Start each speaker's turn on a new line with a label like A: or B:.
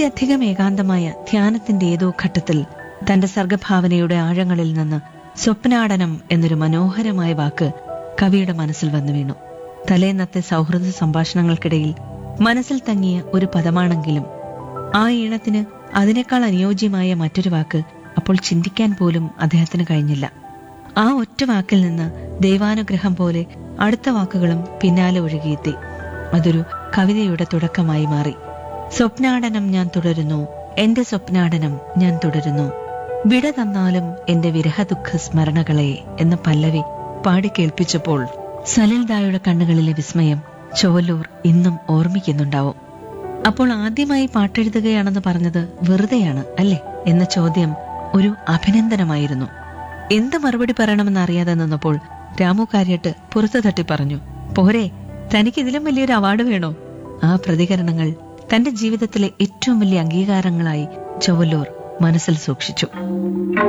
A: അത്യധികം ഏകാന്തമായ ധ്യാനത്തിന്റെ ഏതോ ഘട്ടത്തിൽ തന്റെ സർഗഭാവനയുടെ ആഴങ്ങളിൽ നിന്ന് സ്വപ്നാടനം എന്നൊരു മനോഹരമായ വാക്ക് കവിയുടെ മനസ്സിൽ വന്നു വീണു തലേന്നത്തെ സൗഹൃദ സംഭാഷണങ്ങൾക്കിടയിൽ മനസ്സിൽ തങ്ങിയ ഒരു പദമാണെങ്കിലും ആ ഈണത്തിന് അതിനേക്കാൾ അനുയോജ്യമായ മറ്റൊരു വാക്ക് അപ്പോൾ ചിന്തിക്കാൻ പോലും അദ്ദേഹത്തിന് കഴിഞ്ഞില്ല ആ ഒറ്റ വാക്കിൽ നിന്ന് ദൈവാനുഗ്രഹം പോലെ അടുത്ത വാക്കുകളും പിന്നാലെ ഒഴുകിയെത്തി അതൊരു കവിതയുടെ തുടക്കമായി മാറി സ്വപ്നാടനം ഞാൻ തുടരുന്നു എന്റെ സ്വപ്നാടനം ഞാൻ തുടരുന്നു വിട തന്നാലും എന്റെ വിരഹദുഃഖ സ്മരണകളെ എന്ന പല്ലവി പാടി കേൾപ്പിച്ചപ്പോൾ സലിൽദായുടെ കണ്ണുകളിലെ വിസ്മയം ചോവല്ലൂർ ഇന്നും ഓർമ്മിക്കുന്നുണ്ടാവും അപ്പോൾ ആദ്യമായി പാട്ടെഴുതുകയാണെന്ന് പറഞ്ഞത് വെറുതെയാണ് അല്ലേ എന്ന ചോദ്യം ഒരു അഭിനന്ദനമായിരുന്നു എന്ത് മറുപടി പറയണമെന്ന് അറിയാതെ നിന്നപ്പോൾ രാമു കാര്യട്ട് പുറത്തു തട്ടി പറഞ്ഞു പോരെ തനിക്ക് ഇതിലും വലിയൊരു അവാർഡ് വേണോ ആ പ്രതികരണങ്ങൾ തന്റെ ജീവിതത്തിലെ ഏറ്റവും വലിയ അംഗീകാരങ്ങളായി ചൊവ്വല്ലൂർ മനസ്സിൽ സൂക്ഷിച്ചു